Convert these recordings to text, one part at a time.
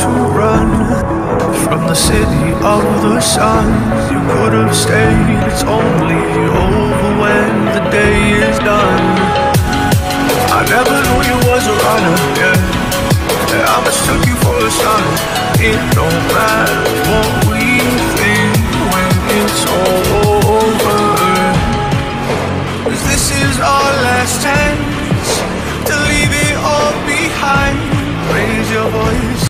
to run from the city of the sun. You could have stayed, it's only over when the day is done. I never knew you was a runner, yeah. yeah I mistook you for a son. It don't matter what we think when it's all over. 'Cause this is our last chance to leave it all behind. Raise your voice.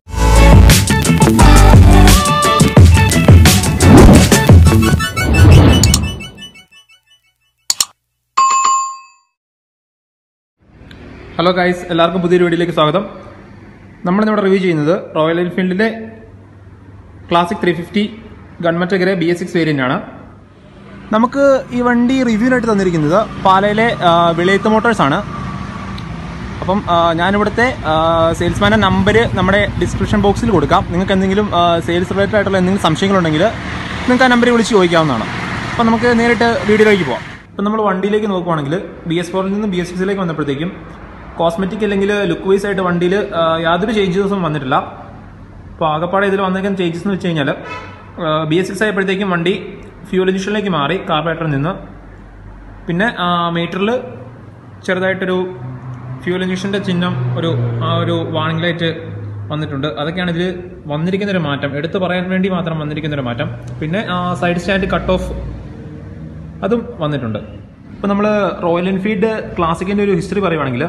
Hello guys എല്ലാവർക്കും പുതിയൊരു വീഡിയോയിലേക്ക് സ്വാഗതം നമ്മളിന്നിവിടെ review ചെയ്യുന്നത് Royal എൻഫീൽഡിൻ്റെ Classic three fifty gunmetal grey B S six variant ആണ് നമുക്ക് ഈ വണ്ടി റിവ്യൂവിനായിട്ട് തന്നിരിക്കുന്നത് പാലയിലെ ആ, വിളയത്ത് മോട്ടോഴ്സ് ആണ് അപ്പം ആ, ഞാനിവിടുത്തെ സെയിൽസ്മാൻ്റെ നമ്പർ നമ്മുടെ ഡിസ്ക്രിപ്ഷൻ ബോക്സിൽ കൊടുക്കാം നിങ്ങൾക്ക് എന്തെങ്കിലും സെയിൽസ് റിലേറ്റഡ് ആയിട്ടുള്ള എന്തെങ്കിലും സംശയങ്ങളുണ്ടെങ്കിൽ നിങ്ങൾക്ക് ആ നമ്പറിൽ വിളിച്ച് ചോദിക്കാവുന്നതാണ് അപ്പം നമുക്ക് നേരിട്ട് വീഡിയോയിലേക്ക് പോകാം ഇപ്പം നമ്മൾ വണ്ടിയിലേക്ക് നോക്കുവാണെങ്കിൽ ബി എസ് ഫോറിൽ നിന്ന് ബി എസ് സിക്സിലേക്ക് വന്നപ്പോഴത്തേക്കും കോസ്മെറ്റിക് അല്ലെങ്കിൽ ലുക്ക് വൈസ് ആയിട്ട് വണ്ടിയിൽ യാതൊരു ചേഞ്ചസും വന്നിട്ടില്ല അപ്പോൾ ആകപ്പാടെ ഇതിൽ വന്നേക്കുന്ന ചേഞ്ചസ് എന്ന് വെച്ച് കഴിഞ്ഞാൽ ബി എസ് സിക്സ് ആയപ്പോഴത്തേക്കും വണ്ടി ഫ്യൂൽ ഇഞ്ചക്ഷനിലേക്ക് മാറി കാർബറേറ്ററിൽ നിന്ന് പിന്നെ മീറ്ററിൽ ചെറുതായിട്ടൊരു ഫ്യൂൽ ഇഞ്ചക്ഷൻ്റെ ചിഹ്നം ഒരു ആ ഒരു വാണിംഗ് ലൈറ്റ് വന്നിട്ടുണ്ട് അതൊക്കെയാണ് ഇതിൽ വന്നിരിക്കുന്ന ഒരു മാറ്റം എടുത്തു പറയാൻ വേണ്ടി മാത്രം വന്നിരിക്കുന്ന ഒരു മാറ്റം പിന്നെ സൈഡ് സ്റ്റാൻഡ് കട്ട് ഓഫ് അതും വന്നിട്ടുണ്ട് ഇപ്പോൾ നമ്മൾ റോയൽ എൻഫീൽഡ് ക്ലാസിക്കിൻ്റെ ഒരു ഹിസ്റ്ററി പറയുവാണെങ്കിൽ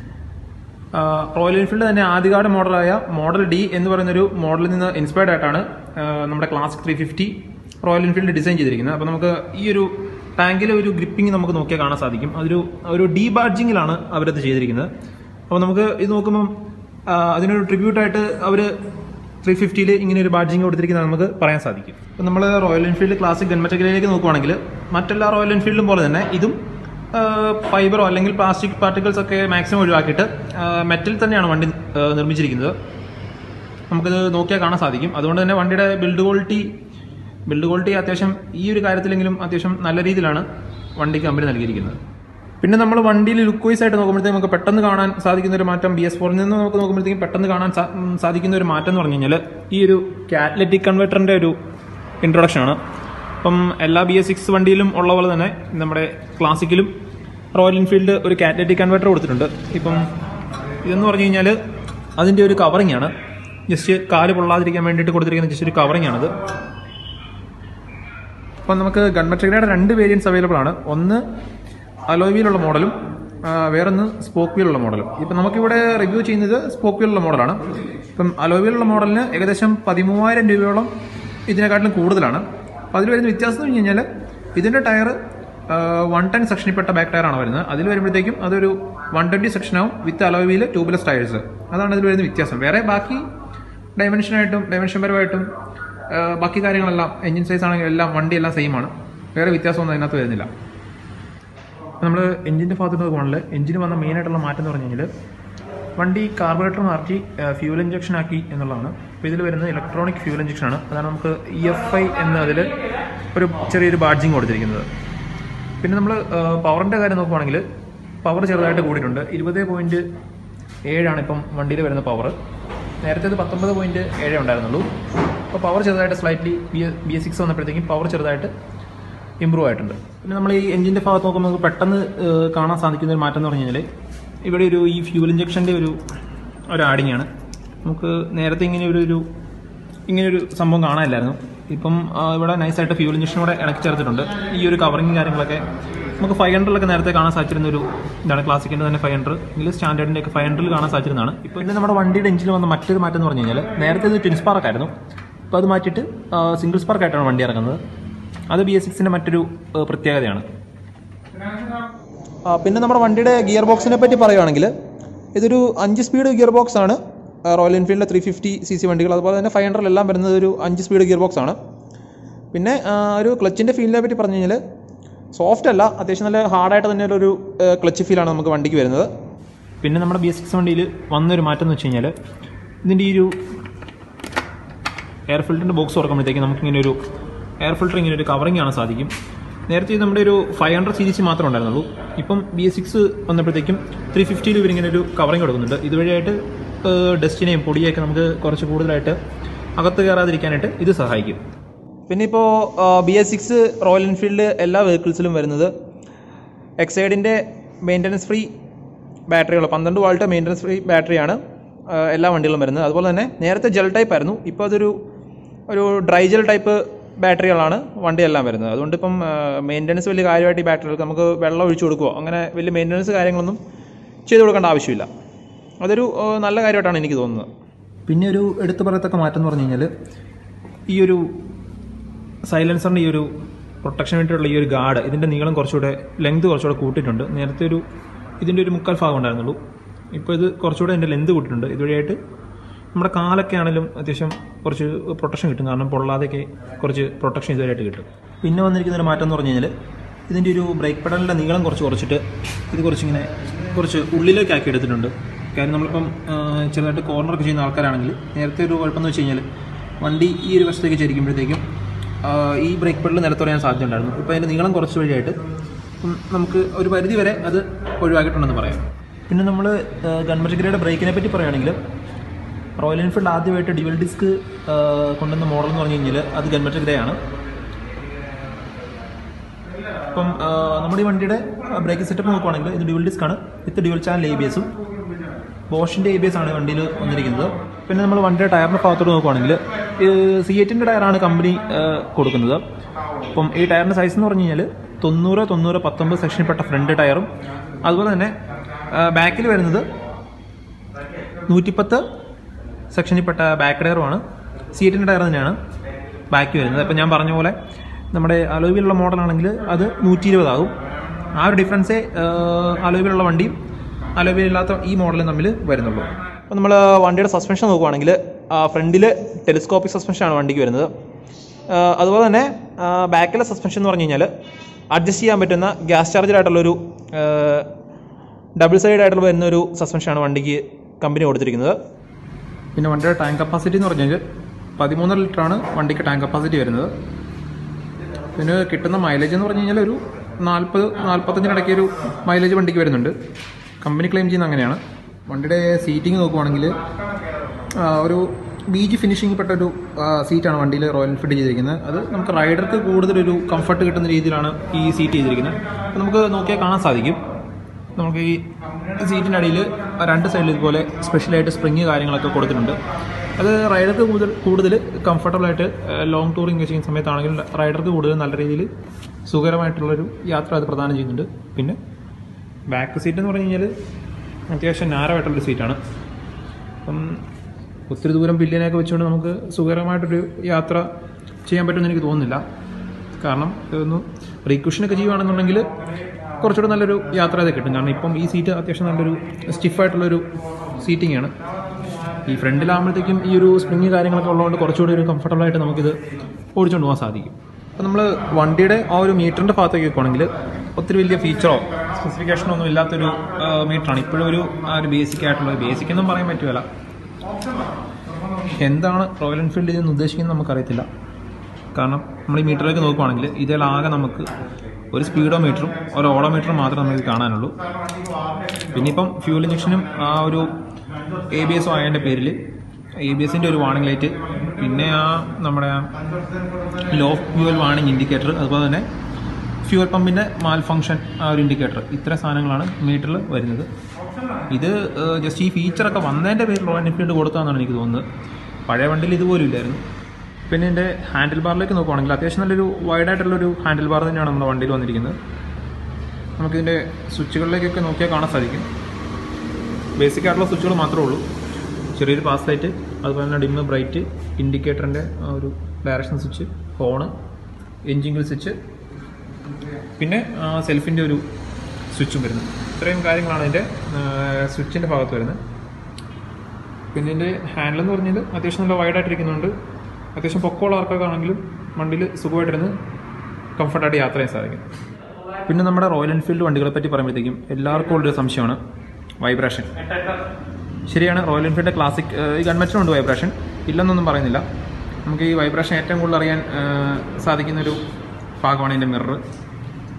റോയൽ എൻഫീൽഡ് തന്നെ ആദ്യകാല മോഡലായ മോഡൽ ഡി എന്ന് പറയുന്നൊരു മോഡലിൽ നിന്ന് ഇൻസ്പയർഡ് ആയിട്ടാണ് ആ, നമ്മുടെ Classic three fifty Royal Enfield design ചെയ്തിരിക്കുന്നത് അപ്പോൾ നമുക്ക് ഈ ഒരു ടാങ്കിലെ ഒരു ഗ്രിപ്പിംഗ് നമുക്ക് നോക്കിയാൽ കാണാൻ സാധിക്കും അതൊരു ഒരു ഡീ ബാഡ്ജിങ്ങിലാണ് അവരത് ചെയ്തിരിക്കുന്നത് അപ്പോൾ നമുക്ക് ഇത് നോക്കുമ്പം ആ, അതിനൊരു ട്രിബ്യൂട്ടായിട്ട് അവർ ത്രീ ഫിഫ്റ്റിയിൽ ഇങ്ങനെ ഒരു ബാഡ്ജിങ് കൊടുത്തിരിക്കുന്നത് നമുക്ക് പറയാൻ സാധിക്കും അപ്പോൾ നമ്മൾ റോയൽ എൻഫീൽഡ് ക്ലാസിക് ഗൺമറ്റഗറിയിലേക്ക് നോക്കുവാണെങ്കിൽ മറ്റെല്ലാ റോയൽ എൻഫീൽഡും പോലെ തന്നെ ഇതും ഫൈബറോ അല്ലെങ്കിൽ പ്ലാസ്റ്റിക് പാർട്ടിക്കിൾസ് ഒക്കെ മാക്സിമം ഒഴിവാക്കിയിട്ട് മെറ്റൽ തന്നെയാണ് വണ്ടി ആ, നിർമ്മിച്ചിരിക്കുന്നത് നമുക്കിത് നോക്കിയാൽ കാണാൻ സാധിക്കും അതുകൊണ്ട് തന്നെ വണ്ടിയുടെ ബിൽഡ് ക്വാളിറ്റി ബിൽഡ് ക്വാളിറ്റി അത്യാവശ്യം ഈ ഒരു കാര്യത്തിലെങ്കിലും അത്യാവശ്യം നല്ല രീതിയിലാണ് വണ്ടിക്ക് കമ്പനി നൽകിയിരിക്കുന്നത് പിന്നെ നമ്മൾ വണ്ടിയിൽ ലുക്ക് വൈസ് ആയിട്ട് നോക്കുമ്പോഴത്തേക്ക് നമുക്ക് പെട്ടെന്ന് കാണാൻ സാധിക്കുന്ന ഒരു മാറ്റം ബി എസ് ഫോറിൽ നിന്ന് നമുക്ക് നോക്കുമ്പോഴത്തേക്കും പെട്ടെന്ന് കാണാൻ സാ- ഉം, സാധിക്കുന്ന ഒരു മാറ്റം എന്ന് പറഞ്ഞു കഴിഞ്ഞാൽ ഈ ഒരു കാറ്റലറ്റിക് കൺവെർട്ടറിൻ്റെ ഒരു ഇൻട്രൊഡക്ഷൻ ആണ് അപ്പം എല്ലാ ബി എസ് സിക്സ് വണ്ടിയിലും ഉള്ള പോലെ തന്നെ നമ്മുടെ ക്ലാസിക്കിലും റോയൽ എൻഫീൽഡ് ഒരു കാറ്റലറ്റിക് കൺവെർട്ടർ കൊടുത്തിട്ടുണ്ട് ഇപ്പം ഇതെന്ന് പറഞ്ഞു കഴിഞ്ഞാൽ അതിൻ്റെ ഒരു കവറിംഗ് ആണ് ജസ്റ്റ് കാല് പൊള്ളാതിരിക്കാൻ വേണ്ടിയിട്ട് കൊടുത്തിരിക്കുന്ന ജസ്റ്റ് ഒരു കവറിംഗ് ആണത് അപ്പം നമുക്ക് ഗൺമറ്റഗയുടെ രണ്ട് വേരിയൻസ് അവൈലബിൾ ആണ് ഒന്ന് അലോയ് വീലുള്ള മോഡലും ആ, വേറൊന്ന് സ്പോക്ക് വീലുള്ള മോഡലും ഇപ്പം നമുക്കിവിടെ റിവ്യൂ ചെയ്യുന്നത് സ്പോക്ക് വീലുള്ള മോഡലാണ് ഇപ്പം അലോയ് വീലുള്ള മോഡലിന് ഏകദേശം പതിമൂവായിരം രൂപയോളം ഇതിനെക്കാട്ടിലും കൂടുതലാണ് അപ്പോൾ അതിൽ വരുന്ന വ്യത്യാസം എന്ന് പറഞ്ഞു കഴിഞ്ഞാൽ ഇതിൻ്റെ ടയർ വൺ ടെൻ സെക്ഷനിൽപ്പെട്ട ബാക്ക് ടയറാണ് വരുന്നത് അതിൽ വരുമ്പോഴത്തേക്കും അതൊരു വൺ ട്വൻറ്റി സെക്ഷനാവും with alloy wheel tubeless tyres അതാണ് ഇതിൽ വരുന്ന വ്യത്യാസം വേറെ ബാക്കി ഡയമെൻഷനായിട്ടും ഡയമെൻഷൻ പരമായിട്ടും ആ, ബാക്കി കാര്യങ്ങളെല്ലാം എഞ്ചിൻ സൈസ് ആണെങ്കിലും എല്ലാം വണ്ടി എല്ലാം സെയിം ആണ് വേറെ വ്യത്യാസമൊന്നും അതിനകത്ത് വരുന്നില്ല നമ്മൾ എഞ്ചിൻ്റെ ഭാഗത്ത് നോക്കുകയാണെങ്കിൽ എഞ്ചിന് വന്ന മെയിനായിട്ടുള്ള മാറ്റം എന്ന് പറഞ്ഞു കഴിഞ്ഞാൽ വണ്ടി കാർബറേറ്റർ മാറ്റി ഫ്യൂൽ ഇഞ്ചക്ഷൻ ആക്കി എന്നുള്ളതാണ് അപ്പോൾ ഇതിൽ വരുന്നത് ഇലക്ട്രോണിക് ഫ്യൂൽ ഇഞ്ചക്ഷൻ ആണ് അതാണ് നമുക്ക് ഇ എഫ് ഐ എന്ന അതിൽ ഒരു ചെറിയൊരു ബാഡ്ജിങ് കൊടുത്തിരിക്കുന്നത് പിന്നെ നമ്മൾ പവറിൻ്റെ കാര്യം നോക്കുവാണെങ്കിൽ പവർ ചെറുതായിട്ട് കൂടിയിട്ടുണ്ട് ഇരുപത് പോയിൻറ്റ് ഏഴാണ് ഇപ്പം വണ്ടിയിൽ വരുന്ന പവർ നേരത്തെ ഇത് പത്തൊമ്പത് പോയിൻറ്റ് ഏഴേ ഉണ്ടായിരുന്നുള്ളൂ അപ്പോൾ പവർ ചെറുതായിട്ട് slightly B B S six വന്നപ്പോഴത്തേക്കും പവർ ചെറുതായിട്ട് ഇമ്പ്രൂവ് ആയിട്ടുണ്ട് പിന്നെ നമ്മൾ ഈ എഞ്ചിൻ്റെ ഭാഗത്ത് നോക്കുമ്പോൾ നമുക്ക് പെട്ടെന്ന് ഏഹ്, കാണാൻ സാധിക്കുന്ന ഒരു മാറ്റം എന്ന് പറഞ്ഞു കഴിഞ്ഞാൽ ഇവിടെ ഒരു ഈ ഫ്യൂൽ ഇഞ്ചക്ഷൻ്റെ ഒരു ഒരു ആഡിങ് ആണ് നമുക്ക് നേരത്തെ ഇങ്ങനെ ഒരു ഒരു ഇങ്ങനെ ഒരു സംഭവം കാണാനില്ലായിരുന്നു ഇപ്പം ആ, ഇവിടെ നൈസായിട്ട് ഫ്യൂൽ ഇഞ്ചക്ഷൻ കൂടെ ഇണക്കി ചേർത്തിട്ടുണ്ട് ഈ ഒരു കവറിങ് കാര്യങ്ങളൊക്കെ നമുക്ക് ഫൈവ് ഹൺഡ്രഡിലൊക്കെ നേരത്തെ കാണാൻ സാധിച്ചിരുന്ന ഒരു ഇതാണ് ക്ലാസിക്കിൻ്റെ തന്നെ ഫൈവ് ഹൺഡ്രഡ് എങ്കിൽ സ്റ്റാൻഡേർഡിൻ്റെ ഒക്കെ ഫൈവ് ഹൺഡ്രഡിൽ കാണാൻ സാധിച്ചിരുന്നതാണ് ഇപ്പോൾ പിന്നെ നമ്മുടെ വണ്ടിയുടെ എഞ്ചിനിൽ വന്ന മറ്റൊരു മാറ്റം എന്ന് പറഞ്ഞു കഴിഞ്ഞാൽ നേരത്തെ ഇത് ട്വിൻ സ്പാർക്ക് ആയിരുന്നു അപ്പോൾ അത് മാറ്റിയിട്ട് സിംഗിൾ സ്പാർക്ക് ആയിട്ടാണ് വണ്ടി ഇറങ്ങുന്നത് അത് ബി എസ് സിക്സിൻ്റെ മറ്റൊരു ആ, പ്രത്യേകതയാണ് ആ, പിന്നെ നമ്മുടെ വണ്ടിയുടെ ഗിയർ ബോക്സിനെ പറ്റി പറയുകയാണെങ്കിൽ ഇതൊരു അഞ്ച് സ്പീഡ് ഗിയർ ബോക്സ് ആണ് ആ, റോയൽ എൻഫീൽഡിലെ ത്രീ ഫിഫ്റ്റി സി സി വണ്ടികൾ അതുപോലെ തന്നെ ഫൈവ് ഹൺഡ്രഡ് എല്ലാം വരുന്നത് ഒരു അഞ്ച് സ്പീഡ് ഗിയർ ബോക്സ് ആണ് പിന്നെ ആ, ഒരു ക്ലച്ചിൻ്റെ ഫീലിനെ പറ്റി പറഞ്ഞു കഴിഞ്ഞാൽ സോഫ്റ്റ് അല്ല അത്യാവശ്യം നല്ല ഹാർഡായിട്ട് തന്നെ ഒരു ക്ലച്ച് ഫീലാണ് നമുക്ക് വണ്ടിക്ക് വരുന്നത് പിന്നെ നമ്മുടെ ബി എസ് സിക്സ് വണ്ടിയിൽ വന്നൊരു മാറ്റം എന്ന് വെച്ച് കഴിഞ്ഞാൽ ഇതിൻ്റെ ഈ ഒരു എയർ ഫിൽറ്ററിൻ്റെ ബോക്സ് തുറക്കുമ്പോഴത്തേക്ക് നമുക്കിങ്ങനെ ഒരു എയർ ഫിൽറ്റർ ഇങ്ങനെ ഒരു കവറിങ് കാണാൻ സാധിക്കും നേരത്തെ ഇത് നമ്മുടെ ഒരു ഫൈവ് ഹൺഡ്രഡ് സീരീസ് മാത്രമേ ഉണ്ടായിരുന്നുള്ളൂ ഇപ്പം ബി എസ് സിക്സ് വന്നപ്പോഴത്തേക്കും ത്രീ ഫിഫ്റ്റിയിൽ ഇവരിങ്ങനെ ഒരു കവറിങ് കൊടുക്കുന്നുണ്ട് ഇതുവഴിയായിട്ട് ഡസ്റ്റിനെയും പൊടിയൊക്കെ നമുക്ക് കുറച്ച് കൂടുതലായിട്ട് അകത്ത് കയറാതിരിക്കാനായിട്ട് ഇത് സഹായിക്കും പിന്നെ ഇപ്പോൾ B S six Royal Enfield എല്ലാ വെഹിക്കിൾസിലും വരുന്നത് എക്സൈഡിൻ്റെ മെയിൻ്റനൻസ് ഫ്രീ ബാറ്ററികൾ പന്ത്രണ്ട് വാൾട്ട് മെയിൻ്റനൻസ് ഫ്രീ ബാറ്ററിയാണ് ആ, എല്ലാ വണ്ടികളും വരുന്നത് അതുപോലെ തന്നെ നേരത്തെ ജെൽ ടൈപ്പ് ആയിരുന്നു ഇപ്പോൾ അതൊരു ഒരു ഡ്രൈ ജെൽ ടൈപ്പ് ബാറ്ററികളാണ് വണ്ടിയെല്ലാം വരുന്നത് അതുകൊണ്ട് ഇപ്പം മെയിൻ്റനൻസ് വലിയ കാര്യമായിട്ട് ഈ ബാറ്ററികൾക്ക് നമുക്ക് വെള്ളം ഒഴിച്ചു കൊടുക്കുകയോ അങ്ങനെ വലിയ മെയിൻ്റനൻസ് കാര്യങ്ങളൊന്നും ചെയ്തു കൊടുക്കേണ്ട ആവശ്യമില്ല അതൊരു ആ, നല്ല കാര്യമായിട്ടാണ് എനിക്ക് തോന്നുന്നത് പിന്നെ ഒരു എടുത്തു പറയത്തക്ക മാറ്റം എന്ന് പറഞ്ഞു കഴിഞ്ഞാൽ ഈ ഒരു സൈലൻസറിൻ്റെ ഈ ഒരു പ്രൊട്ടക്ഷന് വേണ്ടിയിട്ടുള്ള ഈ ഒരു ഗാർഡ് ഇതിൻ്റെ നീളം കുറച്ചുകൂടെ ലെങ്ത് കുറച്ചുകൂടെ കൂട്ടിയിട്ടുണ്ട് നേരത്തെ ഒരു ഇതിൻ്റെ ഒരു മുക്കാൽ ഭാഗം ഉണ്ടായിരുന്നുള്ളൂ ഇപ്പോൾ ഇത് കുറച്ചുകൂടെ ഇതിൻ്റെ ലെന്ത് കൂട്ടിയിട്ടുണ്ട് ഇതുവഴിയായിട്ട് നമ്മുടെ കാലൊക്കെ ആണെങ്കിലും അത്യാവശ്യം കുറച്ച് പ്രൊട്ടക്ഷൻ കിട്ടും കാരണം പൊള്ളാതെയൊക്കെ കുറച്ച് പ്രൊട്ടക്ഷൻ ഇതുവരെയായിട്ട് കിട്ടും പിന്നെ വന്നിരിക്കുന്ന ഒരു മാറ്റം എന്ന് പറഞ്ഞു കഴിഞ്ഞാൽ ഇതിൻ്റെ ഒരു ബ്രേക്ക് പെഡലിൻ്റെ നീളം കുറച്ച് കുറച്ചിട്ട് ഇത് കുറച്ചിങ്ങനെ കുറച്ച് ഉള്ളിലേക്ക് ആക്കി എടുത്തിട്ടുണ്ട് കാര്യം നമ്മളിപ്പം ആ, ചെറുതായിട്ട് കോർണറൊക്കെ ചെയ്യുന്ന ആൾക്കാരാണെങ്കിൽ നേരത്തെ ഒരു കുഴപ്പമെന്ന് വെച്ച് കഴിഞ്ഞാൽ വണ്ടി ഈ ഒരു വശത്തേക്ക് ചരിക്കുമ്പോഴത്തേക്കും ആ, ഈ ബ്രേക്ക് പെഡൽ നിലത്തുറയാൻ സാധ്യത ഉണ്ടായിരുന്നു ഇപ്പോൾ അതിൻ്റെ നീളം കുറച്ച് വഴിയായിട്ട് ഉം, നമുക്ക് ഒരു പരിധി വരെ അത് ഒഴിവാക്കിയിട്ടുണ്ടെന്ന് പറയാം പിന്നെ നമ്മൾ ഗൺമറ്റഗ്രയുടെ ബ്രേക്കിനെ പറ്റി പറയുകയാണെങ്കിൽ റോയൽ എൻഫീൽഡ് ആദ്യമായിട്ട് ഡ്യുവൽ ഡിസ്ക് കൊണ്ടുവന്ന മോഡൽ എന്ന് പറഞ്ഞു കഴിഞ്ഞാൽ അത് ഗൺമറ്റഗ്രേ ആണ് ഇപ്പം ആ, നമ്മുടെ ഈ വണ്ടിയുടെ ബ്രേക്ക് സെറ്റപ്പ് നോക്കുവാണെങ്കിൽ ഇത് ഡ്യുവൽ ഡിസ്ക് ആണ് with dual channel A B എസും ബോഷിൻ്റെ എ ബി എസ് ആണ് വണ്ടിയിൽ വന്നിരിക്കുന്നത് പിന്നെ നമ്മൾ വണ്ടിയുടെ ടയറിൻ്റെ ഭാഗത്തോട് നോക്കുവാണെങ്കിൽ സി എറ്റിൻ്റെ ടയറാണ് കമ്പനി ആ, കൊടുക്കുന്നത് അപ്പം ഈ ടയറിൻ്റെ സൈസ് എന്ന് പറഞ്ഞു കഴിഞ്ഞാൽ തൊണ്ണൂറ് തൊണ്ണൂറ് പത്തൊമ്പത് സെക്ഷനിൽപ്പെട്ട ഫ്രണ്ട് ടയറും അതുപോലെ തന്നെ ബാക്കിൽ വരുന്നത് നൂറ്റിപ്പത്ത് സെക്ഷനിൽപ്പെട്ട ബാക്ക് ടയറുമാണ് സീറ്റിൻ്റെ ടയർ തന്നെയാണ് ബാക്കി വരുന്നത് അപ്പം ഞാൻ പറഞ്ഞ പോലെ നമ്മുടെ അലോവിലുള്ള മോഡലാണെങ്കിൽ അത് നൂറ്റി ഇരുപതാകും ആ ഒരു ഡിഫറൻസേ അലോവിലുള്ള വണ്ടിയും അലോവിയില്ലാത്ത ഈ മോഡലും തമ്മിൽ വരുന്നുള്ളൂ അപ്പോൾ നമ്മൾ വണ്ടിയുടെ സസ്പെൻഷൻ നോക്കുവാണെങ്കിൽ ഫ്രണ്ടിൽ ടെലിസ്കോപ്പിക് സസ്പെൻഷനാണ് വണ്ടിക്ക് വരുന്നത് ആ, അതുപോലെ തന്നെ ബാക്കിലെ സസ്പെൻഷൻ എന്ന് പറഞ്ഞു കഴിഞ്ഞാൽ അഡ്ജസ്റ്റ് ചെയ്യാൻ പറ്റുന്ന ഗ്യാസ് ചാർജർ ആയിട്ടുള്ളൊരു ഡബിൾ സൈഡ് ആയിട്ടുള്ള വരുന്ന ഒരു സസ്പെൻഷനാണ് വണ്ടിക്ക് കമ്പനി കൊടുത്തിരിക്കുന്നത് പിന്നെ വണ്ടിയുടെ ടാങ്ക് കപ്പാസിറ്റി എന്ന് പറഞ്ഞു കഴിഞ്ഞാൽ പതിമൂന്ന് ലിറ്ററാണ് വണ്ടിക്ക് ടാങ്ക് കപ്പാസിറ്റി വരുന്നത് പിന്നെ കിട്ടുന്ന മൈലേജ് എന്ന് പറഞ്ഞു കഴിഞ്ഞാൽ ഒരു നാൽപ്പത് നാൽപ്പത്തഞ്ചിനിടയ്ക്ക് ഒരു മൈലേജ് വണ്ടിക്ക് വരുന്നുണ്ട് കമ്പനി ക്ലെയിം ചെയ്യുന്ന അങ്ങനെയാണ് വണ്ടിയുടെ സീറ്റിംഗ് നോക്കുവാണെങ്കിൽ ആ, ഒരു ബീജ് ഫിനിഷിംഗ് പെട്ട ഒരു ആ, സീറ്റാണ് വണ്ടിയിൽ റോയൽ എൻഫീൽഡ് ചെയ്തിരിക്കുന്നത് അത് നമുക്ക് റൈഡർക്ക് കൂടുതലൊരു കംഫർട്ട് കിട്ടുന്ന രീതിയിലാണ് ഈ സീറ്റ് ചെയ്തിരിക്കുന്നത് അപ്പോൾ നമുക്ക് നോക്കിയാൽ കാണാൻ സാധിക്കും നമുക്ക് ഈ സീറ്റിൻ്റെ അടിയിൽ രണ്ട് സൈഡിൽ ഇതുപോലെ സ്പെഷ്യലായിട്ട് സ്പ്രിങ് കാര്യങ്ങളൊക്കെ കൊടുത്തിട്ടുണ്ട് അത് റൈഡർക്ക് കൂടുതൽ കൂടുതൽ കംഫർട്ടബിളായിട്ട് ലോങ് ടൂറിങ് ചെയ്യുന്ന സമയത്താണെങ്കിൽ റൈഡർക്ക് കൂടുതൽ നല്ല രീതിയിൽ സുഖകരമായിട്ടുള്ളൊരു യാത്ര അത് പ്രദാനം ചെയ്യുന്നുണ്ട് പിന്നെ ബാക്ക് സീറ്റ് എന്ന് പറഞ്ഞു കഴിഞ്ഞാൽ അത്യാവശ്യം നാരമായിട്ടുള്ളൊരു സീറ്റാണ് അപ്പം ഒത്തിരി ദൂരം പില്ലിനെയൊക്കെ വെച്ചുകൊണ്ട് നമുക്ക് സുഖകരമായിട്ടൊരു യാത്ര ചെയ്യാൻ പറ്റുമെന്ന് എനിക്ക് തോന്നുന്നില്ല കാരണം ഇതൊന്ന് റീക്വഷനൊക്കെ ചെയ്യുകയാണെന്നുണ്ടെങ്കിൽ കുറച്ചുകൂടെ നല്ലൊരു യാത്ര ഇത് കിട്ടും കാരണം ഇപ്പം ഈ സീറ്റ് അത്യാവശ്യം നല്ലൊരു സ്റ്റിഫായിട്ടുള്ളൊരു സീറ്റിംഗ് ആണ് ഈ ഫ്രണ്ടിലാകുമ്പോഴത്തേക്കും ഈ ഒരു സ്പ്രിങ് കാര്യങ്ങളൊക്കെ ഉള്ളതുകൊണ്ട് കുറച്ചുകൂടി ഒരു കംഫർട്ടബിളായിട്ട് നമുക്കിത് ഓടിച്ചുകൊണ്ട് പോകാൻ സാധിക്കും അപ്പോൾ നമ്മൾ വണ്ടിയുടെ ആ ഒരു മീറ്ററിൻ്റെ ഭാഗത്തേക്ക് വെക്കുകയാണെങ്കിൽ ഒത്തിരി വലിയ ഫീച്ചറോ സ്പെസിഫിക്കേഷനോ ഒന്നും ഇല്ലാത്തൊരു ആ, മീറ്ററാണ് ഇപ്പോഴും ഒരു ആ ഒരു ബേസിക് ആയിട്ടുള്ള ബേസിക് എന്നും പറയാൻ പറ്റുമല്ല എന്താണ് റോയൽ എൻഫീൽഡ് ഇതെന്ന് ഉദ്ദേശിക്കുന്നത് നമുക്കറിയത്തില്ല കാരണം നമ്മൾ ഈ മീറ്ററിലേക്ക് നോക്കുവാണെങ്കിൽ ഇതിലാകെ നമുക്ക് ഒരു സ്പീഡോ മീറ്ററും ഒരു ഓഡോ മീറ്ററും മാത്രമേ നമുക്ക് കാണാനുള്ളൂ പിന്നെ ഇപ്പം ഫ്യൂൽ ഇഞ്ചക്ഷനും ആ ഒരു എ ബി എസും ആയതിൻ്റെ പേരിൽ എ ബി എസിൻ്റെ ഒരു വാണിംഗ് ലൈറ്റ് പിന്നെ ആ നമ്മുടെ ലോ ഫ്യൂവൽ വാണിംഗ് ഇൻഡിക്കേറ്റർ അതുപോലെ തന്നെ ഫ്യൂവൽ പമ്പിൻ്റെ മാൽ ഫങ്ഷൻ ആ ഒരു ഇൻഡിക്കേറ്റർ ഇത്ര സാധനങ്ങളാണ് മീറ്ററിൽ വരുന്നത് ഇത് ജസ്റ്റ് ഈ ഫീച്ചറൊക്കെ വന്നതിൻ്റെ പേരിൽ റോയൽ എൻഫീൽഡ് കൊടുത്തതെന്നാണ് എനിക്ക് തോന്നുന്നത് പഴയ വണ്ടിയിൽ ഇതുപോലും ഇല്ലായിരുന്നു പിന്നെ എൻ്റെ ഹാൻഡിൽ ബാറിലേക്ക് നോക്കുവാണെങ്കിൽ അത്യാവശ്യം നല്ലൊരു വൈഡായിട്ടുള്ളൊരു ഹാൻഡിൽ ബാർ തന്നെയാണ് നമ്മുടെ വണ്ടിയിൽ വന്നിരിക്കുന്നത് നമുക്കിതിൻ്റെ സ്വിച്ചുകളിലേക്കൊക്കെ നോക്കിയാൽ കാണാൻ സാധിക്കും ബേസിക് ആയിട്ടുള്ള സ്വിച്ചുകൾ മാത്രമേ ഉള്ളൂ ചെറിയൊരു പാസ് ലൈറ്റ് അതുപോലെ തന്നെ ഡിമ്മ് ബ്രൈറ്റ് ഇൻഡിക്കേറ്ററിൻ്റെ ആ ഒരു direction switch horn engine switch പിന്നെ സെൽഫിൻ്റെ ഒരു സ്വിച്ചും വരുന്നത് ഇത്രയും കാര്യങ്ങളാണ് ഇതിൻ്റെ സ്വിച്ചിൻ്റെ ഭാഗത്ത് വരുന്നത് പിന്നെ ഇതിൻ്റെ ഹാൻഡിൽ എന്ന് പറഞ്ഞാൽ അത്യാവശ്യം നല്ല വൈഡായിട്ടിരിക്കുന്നുണ്ട് അത്യാവശ്യം പൊക്കമുള്ള ആൾക്കൊക്കെ ആണെങ്കിലും വണ്ടിയിൽ സുഖമായിട്ടിരുന്ന് കംഫർട്ടായിട്ട് യാത്ര ചെയ്യാൻ സാധിക്കും പിന്നെ നമ്മുടെ റോയൽ എൻഫീൽഡ് വണ്ടികളെ പറ്റി പറയുമ്പോഴത്തേക്കും എല്ലാവർക്കും ഉള്ളൊരു സംശയമാണ് വൈബ്രേഷൻ ശരിയാണ് റോയൽ എൻഫീൽഡ് ക്ലാസിക് ഈ ഗൺമെറ്റിനുണ്ട് വൈബ്രേഷൻ ഇല്ലെന്നൊന്നും പറയുന്നില്ല നമുക്ക് ഈ വൈബ്രേഷൻ ഏറ്റവും കൂടുതൽ അറിയാൻ ഏഹ്, സാധിക്കുന്നൊരു ഭാഗമാണ് ഇതിൻ്റെ മിറർ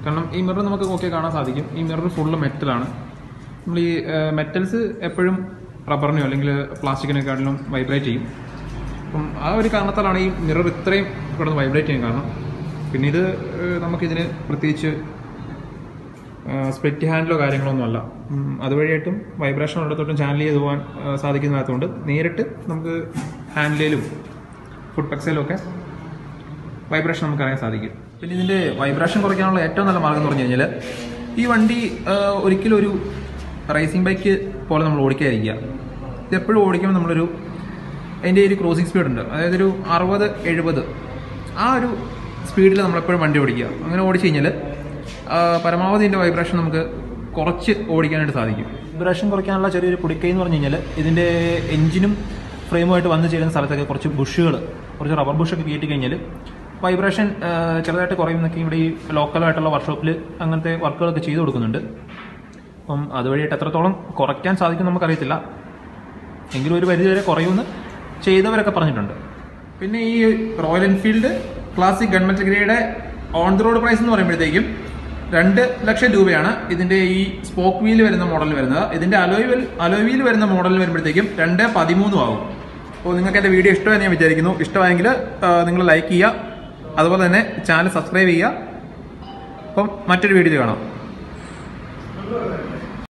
കാരണം ഈ മിറർ നമുക്ക് നോക്കിയാൽ കാണാൻ സാധിക്കും ഈ മിറർ ഫുള്ള് മെറ്റലാണ് നമ്മൾ ഈ മെറ്റൽസ് എപ്പോഴും റബ്ബറിനെയോ അല്ലെങ്കിൽ പ്ലാസ്റ്റിക്കിനെക്കാട്ടിലും വൈബ്രേറ്റ് ചെയ്യും അപ്പം ആ ഒരു കാരണത്താലാണ് ഈ മിറർ ഇത്രയും കിടന്ന് വൈബ്രേറ്റ് ചെയ്യാൻ കാരണം പിന്നെ ഇത് ഏഹ്, നമുക്കിതിന് പ്രത്യേകിച്ച് സ്പ്ലിറ്റ് ഹാൻഡിലോ കാര്യങ്ങളോ ഒന്നും അല്ല ഉം, അതുവഴിയായിട്ടും വൈബ്രേഷൻ ഉള്ളിടത്തോട്ടും ചാനൽ ചെയ്ത് പോകാൻ ആ, സാധിക്കുന്നതായതുകൊണ്ട് നേരിട്ട് നമുക്ക് ഹാൻഡിലും ഫുഡ് പെക്സയിലും ഒക്കെ വൈബ്രേഷൻ നമുക്ക് അറിയാൻ സാധിക്കും പിന്നെ ഇതിന്റെ വൈബ്രേഷൻ കുറയ്ക്കാനുള്ള ഏറ്റവും നല്ല മാർഗം എന്ന് പറഞ്ഞു കഴിഞ്ഞാൽ ഈ വണ്ടി ആ, ഒരിക്കലും ഒരു റേസിംഗ് ബൈക്ക് പോലെ നമ്മൾ ഓടിക്കാതിരിക്കുക ഇത് എപ്പോഴും ഓടിക്കുമ്പോൾ നമ്മളൊരു അതിൻ്റെ ഒരു ക്രോസിംഗ് സ്പീഡ് ഉണ്ട് അതായത് ഒരു അറുപത് എഴുപത് ആ ഒരു സ്പീഡിൽ നമ്മളെപ്പോഴും വണ്ടി ഓടിക്കുക അങ്ങനെ ഓടിച്ചു കഴിഞ്ഞാൽ ആ, പരമാവധി ഇതിൻ്റെ വൈബ്രേഷൻ നമുക്ക് കുറച്ച് ഓടിക്കാനായിട്ട് സാധിക്കും വൈബ്രേഷൻ കുറയ്ക്കാനുള്ള ചെറിയൊരു പൊടിക്കൈ എന്ന് പറഞ്ഞു കഴിഞ്ഞാൽ ഇതിൻ്റെ എഞ്ചിനും ഫ്രെയിമുമായിട്ട് വന്നു ചേരുന്ന സ്ഥലത്തൊക്കെ കുറച്ച് ബുഷുകൾ കുറച്ച് റബ്ബർ ബുഷൊക്കെ കയറ്റി കഴിഞ്ഞാൽ വൈബ്രേഷൻ ചെറുതായിട്ട് കുറയുന്നൊക്കെ ഇവിടെ ഈ ലോക്കലായിട്ടുള്ള വർക്ക്ഷോപ്പിൽ അങ്ങനത്തെ വർക്കുകളൊക്കെ ചെയ്തു കൊടുക്കുന്നുണ്ട് അപ്പം അതുവഴിയായിട്ട് എത്രത്തോളം കുറയ്ക്കാൻ സാധിക്കും നമുക്കറിയത്തില്ല എങ്കിലും ഒരു പരിധി വരെ കുറയുമെന്ന് ചെയ്തവരൊക്കെ പറഞ്ഞിട്ടുണ്ട് പിന്നെ ഈ Royal Enfield Classic gunmetal grey on the road price എന്ന് പറയുമ്പോഴത്തേക്കും രണ്ട് ലക്ഷം രൂപയാണ് ഇതിന്റെ ഈ സ്പോക്ക് വീൽ വരുന്ന മോഡൽ വരുന്നത് ഇതിന്റെ അലോയ് വീൽ അലോയ് വീൽ വരുന്ന മോഡൽ വരുമ്പോഴത്തേക്കും രണ്ട് പതിമൂന്നും ആകും അപ്പോൾ നിങ്ങൾക്ക് എൻ്റെ വീഡിയോ ഇഷ്ടമായി ഞാൻ വിചാരിക്കുന്നു ഇഷ്ടമായെങ്കിൽ നിങ്ങൾ ലൈക്ക് ചെയ്യുക അതുപോലെ തന്നെ ചാനൽ സബ്സ്ക്രൈബ് ചെയ്യുക അപ്പം മറ്റൊരു വീഡിയോ കാണാം